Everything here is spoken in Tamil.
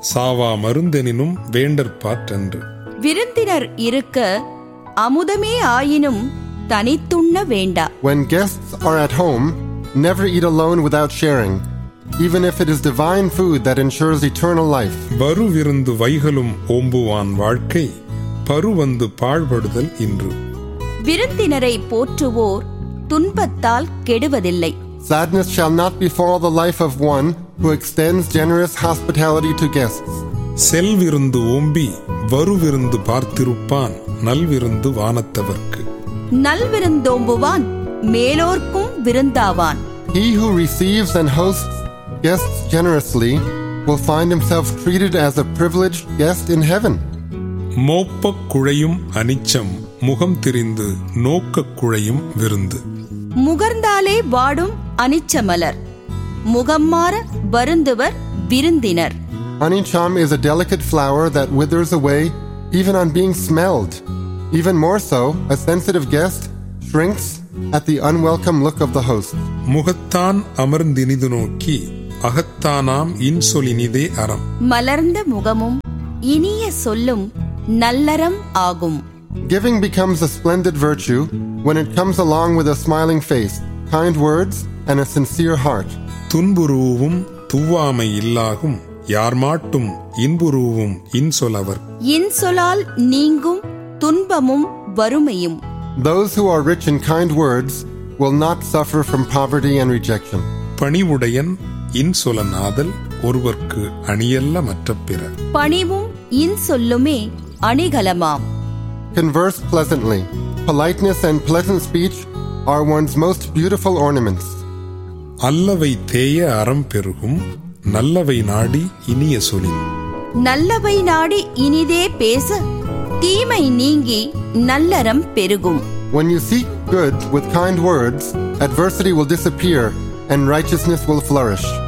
சாவா மருந்தெனினும் வேண்டற்பாற்றன்று விருந்தினர் இருக்க அமுதமே ஆயினும் தனித்துண்ண வேண்டா When guests are at home, never eat alone without sharing, even if it is divine food that ensures eternal life. வருவிருந்து வைகளும் ஓம்புவான் வாழ்க்கை பருவந்து பாழ்படுதல் இன்று விருந்தினரை போற்றுவோர் துன்பத்தால் கெடுவதில்லை Sadness shall not befall the life of one who extends generous hospitality to guests. செல்விருந்து ஓம்பி வருவிருந்து பார்த்திருப்பான் நல்விருந்து வானத்தவர்க்கு நல்விருந்தோம்புவான் மேலோர்க்கும் விருந்தாவான் He who receives and hosts guests generously will find himself treated as a privileged guest in heaven. மோப்பக் குழையும் அனிச்சம் முகம் திரிந்து நோக்கக் குழையும் விருந்து முகர்ந்தாலே வாடும் அனிச்சமலர் முகம் மாற வருந்துவர் விருந்தினர் Anicham is a delicate flower that withers away even on being smelled. Even more so, a sensitive guest shrinks at the unwelcome look of the host. முகத்தான் அமர்ந்தினிது நோக்கி அகத்தானாம் இன்சொலினிதே அறம் மலர்ந்த முகமும் இனிய சொல்லும் நல்லறம் ஆகும் Giving becomes a splendid virtue when it comes along with a smiling face, kind words, and a sincere heart. துன்புருவும் துவாமை இல்லாகும் யார் மாட்டும் இன்புருவும் இன்சொலவர் இன்சொலால் நீங்கும் துன்பமும் வறுமையும் Those who are rich in kind words will not suffer from poverty and rejection. பணிவுடையன் இன்சொலனாதல் ஒருவர்க்கு அணியல்ல மற்ற பிற பணிவும் இன்சொல்லுமே அணிகலமாம் Converse pleasantly. Politeness and pleasant speech are one's most beautiful ornaments. அல்லவை தேய அறம் பெருகும் நல்லவை நாடி இனிய சொலின் நல்லவை நாடி இனிதே பேச தீமை நீங்கி நல்லறம் பெருகும் When you seek good with kind words, adversity will disappear and righteousness will flourish.